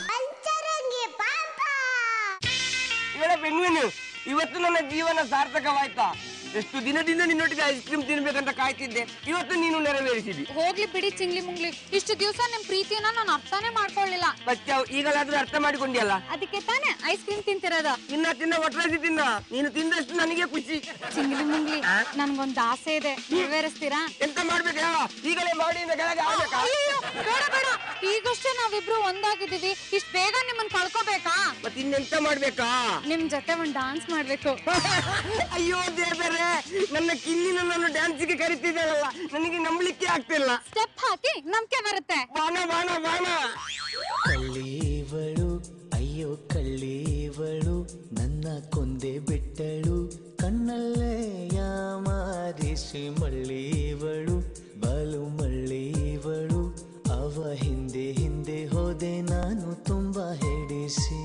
ಇವಳ ಪೆಂಗ್ವಿನ್ ಇವತ್ತು ನನ್ನ ಜೀವನ ಸಾರ್ಥಕವಾಯ್ತಾ ಎಷ್ಟು ದಿನದಿಂದ ನಿನ್ನೊಟ್ಟಿಗೆ ಐಸ್ ಕ್ರೀಮ್ ತಿನ್ಬೇಕಂತ ಕಾಯ್ತಿದ್ದೆ ಇವತ್ತು ನೀನು ನೆರವೇರಿಸಿದಿ ಹೋಗ್ಲಿ ಬಿಡಿ ಚಿಂಗ್ಲಿ ಮುಂಗ್ಲಿ ಇಷ್ಟು ದಿವಸ ನಿಮ್ ಪ್ರೀತಿನ ನಾನು ಅರ್ಥನೇ ಮಾಡ್ಕೊಳ್ಳಿಲ್ಲ ಬಚ್ಚ ಈಗಲಾದ್ರೂ ಅರ್ಥ ಮಾಡಿಕೊಂಡಿಯಲ್ಲ ಅದಕ್ಕೆ ತಾನೇ ಐಸ್ ಕ್ರೀಮ್ ತಿಂತಿರೋದು ತಿನ್ನ ತಿನ್ನ ಒಟ್ರಾಸಿ ತಿನ್ನ ನೀನು ತಿಂದಷ್ಟು ನನಗೆ ಖುಷಿ ಚಿಂಗ್ಲಿ ಮುಂಗ್ಲಿ ನನ್ಗೊಂದ್ ಆಸೆ ಇದೆ ನೆರವೇರಿಸ್ತೀರಾ ಎಂತ ಮಾಡ್ಬೇಕು ಹೇಳ ಈಗಲೇ ಮಾಡಿ ಇಂದ ಕೆಳಗೆ ಆಗ್ಬೇಕಾ ಅಯ್ಯಯ್ಯೋ, ಬೇಡ ಬೇಡ ಈಗಷ್ಟೇ ನಾವಿಬ್ರು ಒಂದಾಗಿದ್ದೀವಿ ಇಷ್ಟ್ ಬೇಗ ನಿಮ್ಮನ್ ಕಳ್ಕೋಬೇಕಾ ಮತ್ತೆ ಇನ್ನೆಂತ ಮಾಡ್ಬೇಕಾ ನಿಮ್ ಜೊತೆ ಒಂದ್ ಡಾನ್ಸ್ ಮಾಡ್ಬೇಕು ಅಯ್ಯೋ ದೇವರೇ ನನ್ನ ಕಿನ್ನಿ ನನ್ನನ್ನು ಡ್ಯಾನ್ಸಿಗೆ ಕರಿತಿದ್ದಾಳಲ್ಲ ನನಗೆ ನಂಬಲಿಕ್ಕೆ ಆಗ್ತಿಲ್ಲ ಸ್ಟೆಪ್ ಹಾಕಿ ನಂಬಿಕೆ ಬರುತ್ತೆ ಬಾಣ ಬಾಣ ಬಾಣ ಕಳ್ಳೀವಳು ಅಯ್ಯೋ ಕಳ್ಳೀವಳು ನನ್ನ ಕೊಂದೆ ಬಿಟ್ಟಳು ಕಣ್ಣಲ್ಲೇ ಯಾಮಾರಿಸಿ ಮಳ್ಳೀವಳು ಬಲು ಮಳ್ಳೀವಳು ಅವ ಹಿಂದೆ ಹಿಂದೆ ಹೋದೆ ನಾನು ತುಂಬಾ ಹೆಡಿಸಿ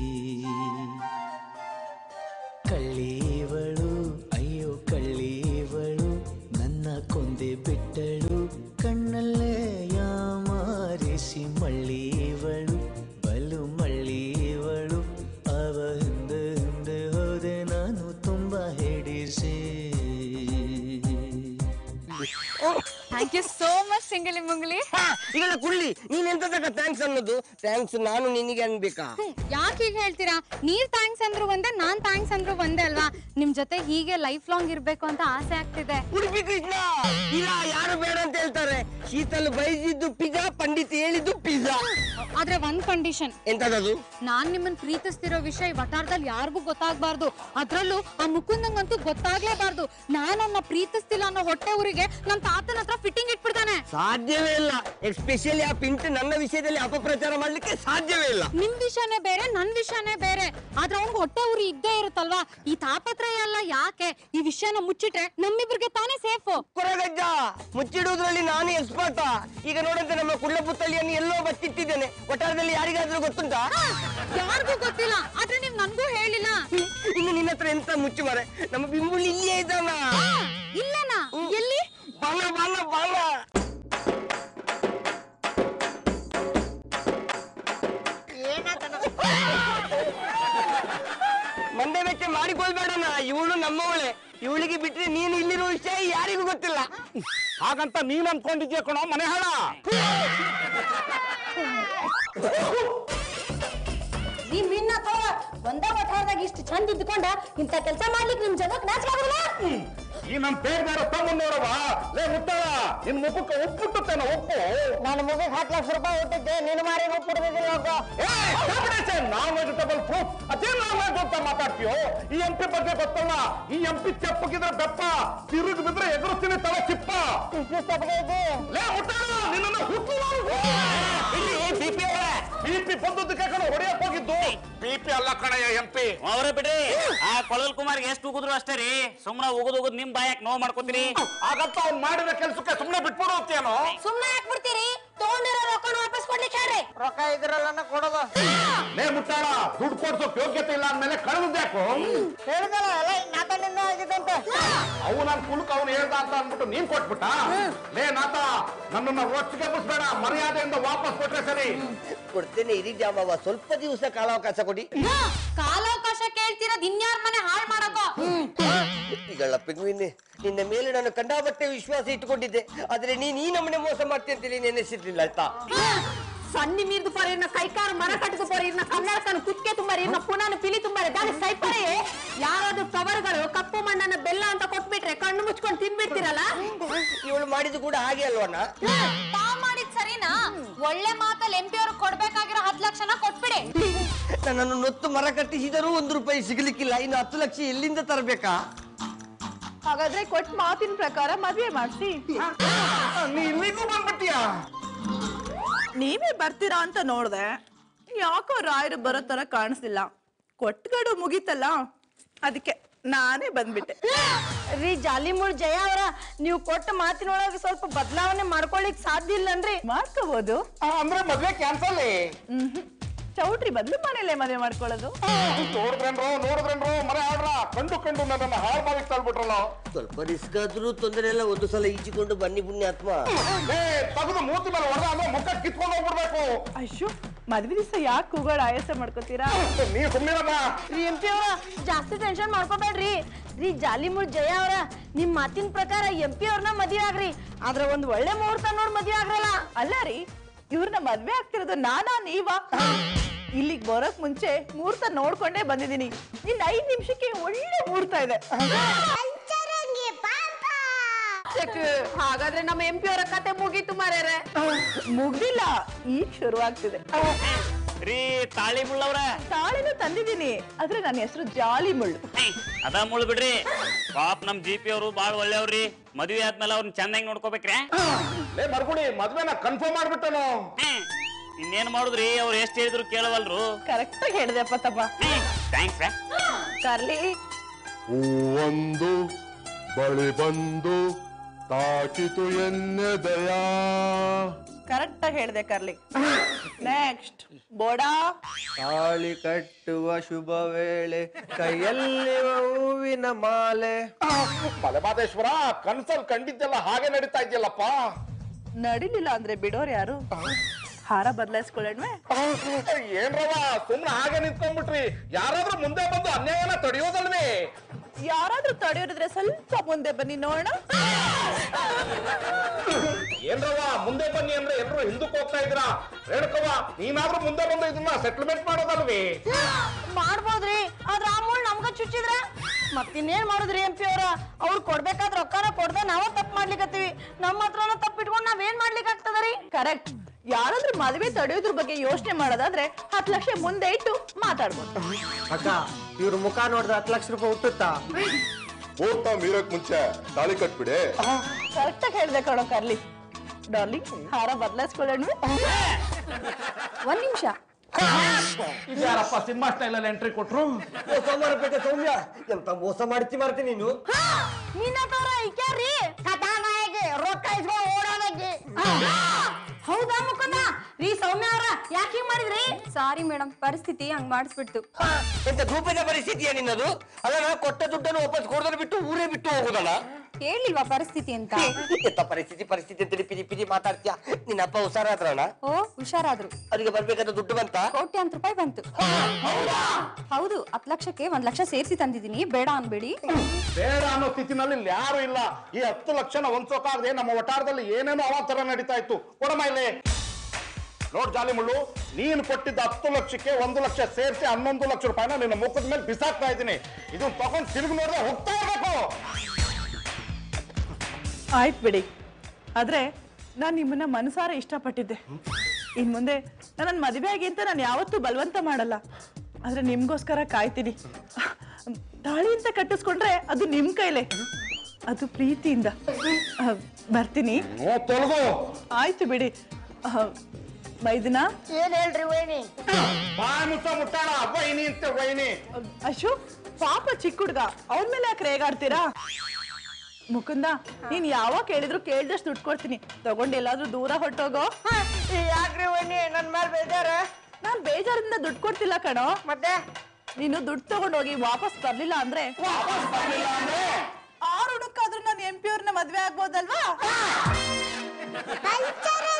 ಕಳ್ಳೀವಳು ಅಯ್ಯೋ ಕಳ್ಳೀವಳು ನನ್ನ ಕೊಂದೆ ಬಿಟ್ಟಳು ಕಣ್ಣಲ್ಲೇ ಯಾಮಾರಿಸಿ ಮಳ್ಳೀವಳು ಬಲು ಮಳ್ಳೀವಳು ಅವ ಹಿಂದೆ ಹಿಂದೆ ಹೋದೆ ನಾನು ತುಂಬಾ ಹೆಡಿಸಿ ಥ್ಯಾಂಕ್ ಯು ಸೋ ಮಚ್ ಸಿಂಗಲಿ ಮುಂಗಲಿ ಈಗ ಕುಳ್ಳಿ ನೀನ್ ಎಂತದಕ್ಕ ಥ್ಯಾಂಕ್ಸ್ ಅನ್ನೋದು ಥ್ಯಾಂಕ್ಸ್ ನಾನು ನಿನಗೆ ಅನ್ಬೇಕಾ ಯಾಕೆ ಹೀಗೆ ಹೇಳ್ತೀರಾ ನೀವ್ ಥ್ಯಾಂಕ್ಸ್ ಅಂದ್ರು ಒಂದೇ ನಾನ್ ಥ್ಯಾಂಕ್ಸ್ ಅಂದ್ರು ಒಂದೇ ಅಲ್ವಾ ನಿಮ್ ಜೊತೆ ಹೀಗೆ ಲೈಫ್ ಲಾಂಗ್ ಇರ್ಬೇಕು ಅಂತ ಆಸೆ ಆಗ್ತಿದೆ ಉಡುಪಿ ಕೃಷ್ಣ ಇಲ್ಲ ಯಾರು ಬೇಡ ಅಂತ ಹೇಳ್ತಾರೆ ಶೀತಲ್ ಬೈದಿದ್ದು ಪಿಜ್ಜಾ ಪಂಡಿತ್ ಹೇಳಿದ್ದು ಪಿಜ್ಜಾ ಆದ್ರೆ ಒಂದ್ ಕಂಡೀಷನ್ ಎಂತದದು ನಾನ್ ನಿಮ್ಮನ್ ಪ್ರೀತಿಸ್ತಿರೋ ವಿಷಯ ಈ ವಟಾರದಲ್ಲಿ ಯಾರಿಗೂ ಗೊತ್ತಾಗ್ಬಾರ್ದು ಅದ್ರಲ್ಲೂ ಆ ಮುಕುಂದಂಗಂತೂ ಗೊತ್ತಾಗ್ಲೇಬಾರ್ದು ನಾನನ್ನ ಪ್ರೀತಿಸ್ತಿಲ್ಲ ಅನ್ನೋ ಹೊಟ್ಟೆ ಊರಿಗೆ ನನ್ ತಾತನ ಹತ್ರ ಫಿಟ್ಟಿಂಗ್ ಇಟ್ಬಿಡ್ತಾನೆ ಸಾಧ್ಯವೇ ಇಲ್ಲ ಎಸ್ಪೆಷಲಿ ಆ ಪಿಂಟ್ ನನ್ನ ವಿಷಯದಲ್ಲಿ ಅಪಪ್ರಚಾರ ಮಾಡ್ಲಿಕ್ಕೆ ಸಾಧ್ಯವೇ ಇಲ್ಲ ನಿಮ್ ವಿಷಯನೇ ಬೇರೆ ನನ್ ವಿಷಯನೇ ಬೇರೆ ಆದ್ರೆ ಅವ್ನ್ ಹೊಟ್ಟೆ ಊರಿ ಇದ್ದೇ ಇರುತ್ತಲ್ವಾ ಈ ತಾಪತ್ರಯ ಎಲ್ಲ ಯಾಕೆ ಈ ವಿಷಯನ ಮುಚ್ಚಿಟ್ರೆ ನಮ್ಮಿಬ್ರಿಗೆ ತಾನೇ ಸೇಫ್ ಕೊರಗಜ್ಜ ಮುಚ್ಚಿಡುವುದ್ರಲ್ಲಿ ನಾನು ಎಕ್ಸ್ಪರ್ಟ್ ಈಗ ನೋಡಂತೆ ನಮ್ಮ ಕುಳ್ಳಪುತ್ತಲಿಯನ್ನು ಎಲ್ಲೋ ಬಚ್ಚಿಟ್ಟಿದ್ದೇನೆ ಒಟ್ಟಾರದಲ್ಲಿ ಯಾರಿಗಾದ್ರೂ ಗೊತ್ತುಂಟಾ ಯಾರಿಗೂ ಗೊತ್ತಿಲ್ಲ ಆದ್ರೆ ನೀವ್ ನನ್ಗೂ ಹೇಳಿಲ್ಲ ಇನ್ನು ನಿನ್ನ ಹತ್ರ ಎಂತ ಮುಚ್ಚು ಮಾರೆ ನಮ್ಮ ಬಿಂಬುಳಿ ಇಲ್ಲಿಯೇ ಇದ್ದಾನ ಇಲ್ಲನಾ ಎಲ್ಲಿ ಬಾಲ ಬಾಲ ಬಾಲ ಮಂಡೆ ವೆಚ್ಚ ಮಾಡಿಕೊಳ್ಬೇಡಣ್ಣ ಇವಳು ನಮ್ಮವಳೆ ಇವಳಿಗೆ ಬಿಟ್ರೆ ನೀನು ಇಲ್ಲಿರೋ ವಿಷಯ ಯಾರಿಗೂ ಗೊತ್ತಿಲ್ಲ ಹಾಗಂತ ನೀನ್ ಅನ್ಕೊಂಡಿದ್ಯಾ ಕಣೋ ಮನೆ ಹಾಳ ಈ ಮೀನ್ನ ತಗೋ ಒಂದೇ ವಠಾರದಾಗ ಇಷ್ಟು ಚಂದ ಇದ್ಕೊಂಡ ಇಂಥ ಕೆಲಸ ಮಾಡ್ಲಿಕ್ಕೆ ನಿಮ್ ಜನಕ್ಕೆ ನಾಚಿಕೆ ಆಗೋದಿಲ್ಲ ಈ ನಮ್ ಬೇರೆ ತಮ್ಮನ್ನೋರವ ಲೇ ಮುತ್ತಾಳ ನಿನ್ ಮುಖಕ್ಕೆ ಉಪ್ಪುಟ್ಟತ್ತೇನ ಉಪ್ಪು ನನ್ನ ಮುಗಿಗೆ ಹತ್ತು ಲಕ್ಷ ರೂಪಾಯಿ ಹುಟ್ಟಿದ್ದೆ ನೀನು ಮಾರಿ ಉಪ್ಪಿಡ್ದಿಲ್ಲ ನಾನ್ ವೆಜಿಟಬಲ್ ಪ್ರೂಫ್ ಅದೇ ನಾನ್ ವೆಜ್ ಅಂತ ಮಾತಾಡ್ತೀಯೋ ಈ ಎಂ ಪಿ ಬಗ್ಗೆ ಗೊತ್ತಲ್ಲ ಈ ಎಂ ಪಿ ಚೆಪ್ಪಗಿದ್ರೆ ಬೆಪ್ಪ ತಿರುಗಿ ಬಿದ್ರೆ ಎದುರುತ್ತೀನಿ ತಲೆ ಚಿಪ್ಪ ಲೇ ಮುಟ್ಟಾಳ ನಿನ್ನನ್ನು ಬಿಪಿ ಬಂದದ್ದಕ್ಕೆ ಕಣ ಹೊಡೆಯಕ್ ಹೋಗಿದ್ದು ಬಿಪಿ ಅಲ್ಲ ಕಣಯ್ಯ ಎಂ ಪಿ ಅವ್ರ ಬಿಡ್ರಿ ಆ ಕೊಳಲ್ ಕುಮಾರ್ಗೆ ಎಷ್ಟು ಉಗಿದ್ರು ಅಷ್ಟೇ ರೀ ಸುಮ್ನ ಉಗುದ್ ಉಗುದ್ ನಿಮ್ ಬಾಯಾಕ್ ನೋವು ಮಾಡ್ಕೊತೀರಿ ಆಗತ್ತ ಅವ್ನ್ ಮಾಡಿದ ಕೆಲ್ಸಕ್ಕೆ ಸುಮ್ನೆ ಬಿಟ್ಬಿಡು ಅಂತೇನೋ ಸುಮ್ಮನೆ ಹಾಕ್ಬಿಡ್ತೀರಿ ತಗೊಂಡಿರೋ ರೊಕ್ಕನ ವಾಪಸ್ ಕೊಡ್ಲಿಕ್ಕೆ ಹೇಳ್ರಿ ರೊಕ್ಕ ಇದ್ರಲ್ಲ ಕೊಡೋದು ಲೇ ಮುಟ್ಟಾಳ ದುಡ್ಡು ಕೊಡ್ಸೋಕ್ ಯೋಗ್ಯತೆ ಇಲ್ಲ ಅಂದ್ಮೇಲೆ ಕಳೆದ್ಯಾಕು ಹೇಳಿದಲ್ಲ ಎಲ್ಲ ಮಾತಾಡಿಂದ ಆಗಿದಂತೆ ಅವು ನನ್ ಕುಲಕ್ ಅವ್ನು ಹೇಳ್ದ ಅಂತ ಅಂದ್ಬಿಟ್ಟು ನೀನ್ ಕೊಟ್ಬಿಟ್ಟ ಲೇ ನಾತ ನನ್ನನ್ನ ರೊಚ್ಚಿಗೆ ಎಬ್ಬಿಸ್ಬೇಡ ಮರ್ಯಾದೆಯಿಂದ ವಾಪಸ್ ಕೊಟ್ರೆ ಸರಿ ಕೊಡ್ತೇನೆ ಇರಿ ಜಾಮವ್ವ ಸ್ವಲ್ಪ ದಿವಸ ಕಾಲಾವಕಾಶ ಕೊಡಿ ಕಾಲಾವಕಾಶ ಕೇಳ್ತಿರೋದ್ ಇನ್ಯಾರ್ ಮನೆ ಹಾಳ್ ಮಾಡಕೋ ಈಗಳ ಪೆಂಗುವಿನ್ ನಿನ್ನ ಮೇಲೆ ನಾನು ಕಂಡಾಬಟ್ಟೆ ವಿಶ್ವಾಸ ಇಟ್ಟುಕೊಂಡಿದ್ದೆ ಆದ್ರೆ ನೀನ್ ಈ ನಮ್ಮನೆ ಮೋಸ ಮಾಡ್ತೀನಿ ಅಂತೇಳಿ ನೆನೆಸಿರ್ಲಿಲ್ಲ ಆಯ್ತಾ ಸಣ್ಣ ಮೀರ್ದು ಪರೀರ್ನ ಕೈಕಾರು ಮರ ಕಟ್ಟಿದ ಪರೀರ್ನ ಕನ್ನಡಕನ ಕುಕ್ಕೆ ತುಂಬಾರಿರ್ನ ಪುನಃ ಪಿಲಿ ತುಂಬಾರೆ ದಾಳಿ ಸೈಪರೇ ಯಾರಾದ್ರೂ ಕವರ್ಗಳು ಕಪ್ಪು ಮಣ್ಣನ್ನ ಬೆಲ್ಲ ಅಂತ ಕೊಟ್ಬಿಟ್ರೆ ಕಣ್ಣು ಮುಚ್ಕೊಂಡು ತಿನ್ಬಿಡ್ತೀರಲ್ಲ ಇವಳು ಮಾಡಿದ್ದು ಕೂಡ ಹಾಗೆ ಅಲ್ವಣ್ಣ ತಾವ್ ಮಾಡಿದ್ ಸರಿನಾ ಒಳ್ಳೆ ಮಾತಲ್ಲಿ ಎಂ ಪಿ ಅವ್ರಿಗೆ ಕೊಡ್ಬೇಕಾಗಿರೋ ಹತ್ತು ಲಕ್ಷನ ಕೊಟ್ಬಿಡಿ ನನ್ನನ್ನು ನೊತ್ತು ಮರ ಕಟ್ಟಿಸಿದರೂ ಒಂದು ರೂಪಾಯಿ ಸಿಗ್ಲಿಕ್ಕಿಲ್ಲ ಇನ್ನು ಹತ್ತು ಲಕ್ಷ ಎಲ್ಲಿಂದ ತರಬೇಕಾ ಹಾಗಾದ್ರೆ ಕೊಟ್ಟ ಮಾತಿನ ಪ್ರಕಾರ ಮದ್ವೆ ಮಾಡಿಸಿ ನೀ ಇಲ್ಲಿಗೂ ಬಂದ್ಬಿಟ್ಟಿಯಾ ನೀವೇ ಬರ್ತೀರಾ ಅಂತ ನೋಡ್ದೆ ಯಾಕೋ ರಾಯರು ಬರೋ ತರ ಕಾಣಿಸ್ಲಿಲ್ಲ ಕೊಟ್ಗಡು ಮುಗೀತಲ್ಲ ಅದಕ್ಕೆ ನಾನೇ ಬಂದ್ಬಿಟ್ಟೆ ರೀ ಜಾಲಿಮುಳ್ ಜಯ ಅವರ ನೀವು ಕೊಟ್ಟ ಮಾತಿನೊಳಗೆ ಸ್ವಲ್ಪ ಬದಲಾವಣೆ ಮಾಡ್ಕೊಳಿಕ್ ಸಾಧ್ಯ ಇಲ್ಲನ್ರಿ ಮಾಡ್ಕೋಬಹುದು ಅಂದ್ರೆ ಮದ್ವೆ ಕ್ಯಾನ್ಸಲ್ ಚೌಟ್ರಿ ಬದಲು ಮನೇಲೆ ಮದುವೆ ಮಾಡ್ಕೊಳ್ಳೋದು ನೋಡಿದ್ರೇನ್ರೋ ನೋಡಿದ್ರೇನ್ರೋ ಮನೆ ಆಡ್ರ ಕಂಡು ಕಂಡು ನನ್ನನ್ನ ಹಾಳು ಮಾಡಿ ತಳ್ಬಿಟ್ರಲ್ಲ ಸ್ವಲ್ಪ ರಿಸ್ಕ್ ಆದ್ರೂ ತೊಂದರೆ ಇಲ್ಲ ಒಂದು ಸಲ ಈಜಿಕೊಂಡು ಬನ್ನಿ ಪುಣ್ಯಾತ್ಮ ಏ ತಗದು ಮೂತಿ ಮೇಲೆ ಹೊಡೆದ ಅಂದ್ರೆ ಮುಖ ಕಿತ್ಕೊಂಡು ಹೋಗ್ಬಿಡ್ಬೇಕು ಅಯ್ಯೋ ಮದ್ವೆ ದಿವಸ ಯಾಕೆ ಕೂಗೋಳು ಆಯಾಸ ಮಾಡ್ಕೋತೀರಾ ನೀ ಸುಮ್ಮನಿರಮ್ಮ ರೀ ಎಂ ಪಿ ಅವರ ಜಾಸ್ತಿ ಟೆನ್ಷನ್ ಮಾಡ್ಕೋಬೇಡ್ರಿ ರೀ ಜಾಲಿಮುಳ್ ಜಯ ಅವರ ನಿಮ್ ಮಾತಿನ ಪ್ರಕಾರ ಎಂ ಪಿ ಅವ್ರನ್ನ ಮದುವೆ ಆಗ್ರಿ ಆದ್ರೆ ಒಂದ್ ಒಳ್ಳೆ ಮುಹೂರ್ತ ನೋಡ್ ಮದುವೆ ಆಗ್ರಲ್ಲ ಅಲ್ಲ ರೀ ಇವ್ರನ್ನ ಮದ್ವೆ ಆಗ್ತಿರೋದು ನಾನಾ ನೀವಾ ಇಲ್ಲಿಗ್ ಬರೋಕ್ ಮುಂಚೆ ಮುಹೂರ್ತ ನೋಡ್ಕೊಂಡೇ ಬಂದಿದ್ದೀನಿ ಇನ್ ಐದ್ ನಿಮಿಷಕ್ಕೆ ಒಳ್ಳೆ ಮುಹೂರ್ತ ಇದೆ ಹಾಗಾದ್ರೆ ನಮ್ಮ ಎಂ ಪಿ ಅವರ ಕತೆ ಮುಗೀತು ಮಾರ್ಯಾರೆ ಮುಗ್ದಿಲ್ಲ ಈಗ ಶುರು ಆಗ್ತಿದೆ ರೀ ತಾಳಿ ಮುಳ್ಳವ್ರ ತಾಳಿನೂ ತಂದಿದ್ದೀನಿ ಆದ್ರೆ ನನ್ನ ಹೆಸರು ಜಾಲಿ ಮುಳ್ಳು ಅದ ಮುಳ್ ಬಿಡ್ರಿ ಪಾಪ್ ನಮ್ ಜಿ ಪಿ ಅವರು ಬಾಳ್ ಒಳ್ಳೆಯವ್ರಿ ಮದ್ವೆ ಆದ್ಮೇಲೆ ಅವ್ರನ್ನ ಚಂದಾಗಿ ನೋಡ್ಕೋಬೇಕ್ರಿ ಲೇ ಮರ್ಗುಡಿ ಮದ್ವೆನ ಕನ್ಫರ್ಮ್ ಮಾಡ್ಬಿಟ್ಟನು ಹ್ಮ್. ಇನ್ನೇನ್ ಮಾಡುದ್ರಿ ಅವ್ರು ಎಷ್ಟ್ ಹೇಳಿದ್ರು ಕೇಳವಲ್ರು ಕರೆಕ್ಟ್ ಆಗಿ ಹೇಳಿದೆಪ್ಪ ತಪ್ಪ ಥ್ಯಾಂಕ್ಸ್ ಕರ್ಲಿ ಹೂವೊಂದು ಬಳಿ ಬಂದು ತಾಕಿತು ಎನ್ನೆದೆಯ ಕರೆಕ್ಟ್ ಆಗಿ ಹೇಳಿದೆ ಕರ್ಲಿ ನೆಕ್ಸ್ಟ್ ಬೋಡಾ ತಾಳಿ ಕಟ್ಟುವ ಶುಭ ವೇಳೆ ಕೈಯಲ್ಲಿ ಹೂವಿನ ಮಾಲೆ ಮಲೆಮಾದೇಶ್ವರ ಕನ್ಸಲ್ ಕಂಡಿದ್ದೆಲ್ಲ ಹಾಗೆ ನಡೀತಾ ಇದೆಯಲ್ಲಪ್ಪ ನಡಿಲಿಲ್ಲ ಅಂದ್ರೆ ಬಿಡೋರ್ ಯಾರು ಹಾರ ಬದಲಾಯಿಸ್ಕೊಳ್ಳೋಣ್ವೆ ಏನ್ರವ ಸುಮ್ನೆ ಹಾಗೆ ನಿಂತ್ಕೊಂಡ್ಬಿಟ್ರಿ ಯಾರಾದ್ರೂ ಮುಂದೆ ಬಂದು ಅನ್ಯಾಯನ ತಡೆಯೋದಲ್ವೇ ಯಾರಾದ್ರೂ ತಡೆಯೋರಿದ್ರೆ ಸ್ವಲ್ಪ ಮುಂದೆ ಬನ್ನಿ ನೋಡೋಣ ಏನ್ರವ್ವ ಮುಂದೆ ಬನ್ನಿ ಅಂದ್ರೆ ಎಲ್ರು ಹಿಂದಕ್ಕೆ ಹೋಗ್ತಾ ಇದ್ದೀರಾ ರೇಣುಕವ್ವ ನೀನಾದ್ರೂ ಮುಂದೆ ಬಂದು ಇದನ್ನ ಸೆಟ್ಲ್ಮೆಂಟ್ ಮಾಡೋದಲ್ವೇ ಮಾಡ್ಬೋದ್ರಿ ಆದ್ರ ಆ ಮುಳ್ ನಮ್ಗ ಚುಚ್ಚಿದ್ರ ಮತ್ತಿನ್ನೇನ್ ಮಾಡುದ್ರಿ ಎಂ ಪಿ ಅವ್ರ ಅವ್ರು ಕೊಡ್ಬೇಕಾದ್ರ ರೊಕ್ಕನ ಕೊಡ್ದೆ ನಾವ ತಪ್ಪು ಮಾಡ್ಲಿಕತ್ತೀವಿ ನಮ್ಮ ಹತ್ರನ ತಪ್ಪಿಟ್ಕೊಂಡ್ ನಾವೇನ್ ಮಾಡ್ಲಿಕ್ಕೆ ಆಗ್ತದರಿ ಕರೆಕ್ಟ್ ಯಾರಾದ್ರೂ ಮದುವೆ ತಡೆಯೋದ್ರ ಬಗ್ಗೆ ಯೋಚನೆ ಮಾಡೋದಾದ್ರೆ ಹತ್ತು ಲಕ್ಷ ಮುಂದೆ ಇಟ್ಟು ಮಾತಾಡ್ಬೋದು ಅಕ್ಕ ಇವ್ರ ಮುಖ ನೋಡಿದ್ರೆ ಹತ್ತು ಲಕ್ಷ ರೂಪಾಯಿ ಹುಟ್ಟುತ್ತಾ ಮುಹೂರ್ತ ಮೀರಕ್ ಮುಂಚೆ ತಾಳಿ ಕಟ್ಬಿಡಿ ಕರೆಕ್ಟಾಗಿ ಹೇಳ್ದೆ ಕಣೋ ಕರ್ಲಿ ಡಾರ್ಲಿಂಗ್ ಹಾರ ಬದಲಾಯಿಸ್ಕೊಳ್ಳೋಣ ಒಂದ್ ನಿಮಿಷ ಇದ್ಯಾರಪ್ಪ ಸಿನಿಮಾ ಸ್ಟೈಲಲ್ಲಿ ಎಂಟ್ರಿ ಕೊಟ್ರು ಸೋಮವಾರಪೇಟೆ ಸೌಮ್ಯ ಎಂತ ಮೋಸ ಮಾಡ್ತಿ ಮಾರ್ತಿ ನೀನು ಮೀನಾತವ್ರ ಐಕ್ಯಾರ್ರಿ ಕಥಾನಾಯಕಿ ರೊಕ್ಕ ಇಸ್ಕೊಂಡ್ ಓಡೋದಕ್ಕೆ ಹೌದಾ ಮುಕುಂದ ರೀ ಸೌಮ್ಯ ಅವ್ರ ಯಾಕೆ ಹಿಂಗ್ ಮಾಡಿದ್ರಿ ಸಾರಿ ಮೇಡಮ್ ಪರಿಸ್ಥಿತಿ ಹಂಗ್ ಮಾಡಿಸ್ಬಿಡ್ತು ಎಂತ ಧೂಪದ ಪರಿಸ್ಥಿತಿಯ ನಿನ್ನದು ಅದನ್ನ ಕೊಟ್ಟ ದುಡ್ಡನ್ನು ವಾಪಸ್ ಕೊಡೋದನ್ನ ಬಿಟ್ಟು ಊರೇ ಬಿಟ್ಟು ಹೋಗುದಲ್ಲ ಹೇಳಿಲ್ವಾ ಪರಿಸ್ಥಿತಿ ಅಂತ ಎಂತ ಪರಿಸ್ಥಿತಿ ಪರಿಸ್ಥಿತಿ ಅಂತೇಳಿ ಪಿರಿ ಪಿರಿ ಮಾತಾಡ್ತೀಯ ನಿನ್ನ ಅಪ್ಪ ಹುಷಾರಾದ್ರಣ ಓ ಹುಷಾರಾದ್ರು ಅವರಿಗೆ ಬರ್ಬೇಕಾದ ದುಡ್ಡು ಬಂತ ಕೋಟ್ಯಾಂತರ ರೂಪಾಯಿ ಬಂತು ಹೌದು ಹತ್ತು ಲಕ್ಷಕ್ಕೆ ಒಂದ್ ಲಕ್ಷ ಸೇರಿಸಿ ತಂದಿದ್ದೀನಿ ಬೇಡ ಅನ್ಬೇಡಿ ಬೇಡ ಅನ್ನೋ ಸ್ಥಿತಿನಲ್ಲಿ ಇಲ್ಲಿ ಯಾರು ಇಲ್ಲ ಈ ಹತ್ತು ಲಕ್ಷನ ಹೊಂದ್ಸೋಕಾಗದೆ ನಮ್ಮ ವಟಾರದಲ್ಲಿ ಏನೇನೋ ಅವಾಂತರ ನಡೀತಾ ಇತ್ತು ಕೊಡಮ್ಮ ಇಲ್ಲಿ ನೋಡ್ ಜಾಲಿ ಮುಳ್ಳು ನೀನು ಕೊಟ್ಟಿದ್ದ ಹತ್ತು ಲಕ್ಷಕ್ಕೆ ಒಂದು ಲಕ್ಷ ಸೇರಿಸಿ ಹನ್ನೊಂದು ಲಕ್ಷ ರೂಪಾಯಿನ ನಿನ್ನ ಮುಖದ ಮೇಲೆ ಬಿಸಾಕ್ತಾ ಇದ್ದೀನಿ ಇದನ್ನ ತಗೊಂಡ್ ತಿರುಗಿ ನೋಡಿದ್ರೆ ಹೋಗ್ತಾ ಇರ್ಬೇಕು ಆಯ್ತು ಬಿಡಿ ಆದ್ರೆ ನಾನು ನಿಮ್ಮನ್ನ ಮನಸಾರ ಇಷ್ಟಪಟ್ಟಿದ್ದೆ ಇನ್ ಮುಂದೆ ನನ್ನ ಮದುವೆ ಆಗಿ ಅಂತ ನಾನು ಯಾವತ್ತೂ ಬಲವಂತ ಮಾಡಲ್ಲ ಆದ್ರೆ ನಿಮ್ಗೋಸ್ಕರ ಕಾಯ್ತೀನಿ ತಾಳಿ ಅಂತ ಕಟ್ಟಿಸ್ಕೊಂಡ್ರೆ ಅದು ನಿಮ್ ಕೈಲೇ ಅದು ಪ್ರೀತಿಯಿಂದ ಆ, ಬರ್ತೀನಿ ನೋ ತೊಲಗು ಆಯ್ತು ಬಿಡಿ ಆ, ಮೈದಿನ ಏನ್ ಹೇಳ್ರಿ ವೈನಿ ಬಾಯ್ ಮುಚ್ಚ ಮುಟ್ಟಾಳ ವೈನಿ ಅಂತ ವೈನಿ ಅಶು ಪಾಪ ಚಿಕ್ಕ ಹುಡ್ಗ ಅವನ ಮೇಲೆ ಯಾಕೆ ರೇಗಾಡ್ತೀರಾ ಮುಕುಂದ ನೀನ್ ಯಾವಾಗ ಕೇಳಿದ್ರು ಕೇಳ್ದಷ್ಟು ದುಡ್ಡು ಕೊಡ್ತೀನಿ ತಗೊಂಡು ಎಲ್ಲಾದ್ರೂ ದೂರ ಹೊಟ್ಟೋಗೋ ಯಾಕ್ರಿ ವೈನಿ ನನ್ ಮೇಲೆ ಬೇಜಾರ ನಾನ್ ಬೇಜಾರಿಂದ ದುಡ್ಡು ಕೊಡ್ತಿಲ್ಲ ಕಣೋ ಮತ್ತೆ ನೀನು ದುಡ್ಡು ತಗೊಂಡೋಗಿ ವಾಪಸ್ ಬರ್ಲಿಲ್ಲ ಅಂದ್ರೆ ಆರು ಹುಡುಕಾದ್ರೂ ನಾನು ಎಂ ಪಿ ಅವ್ರನ್ನ ಮದ್ವೆ ಆಗ್ಬೋದಲ್ವಾ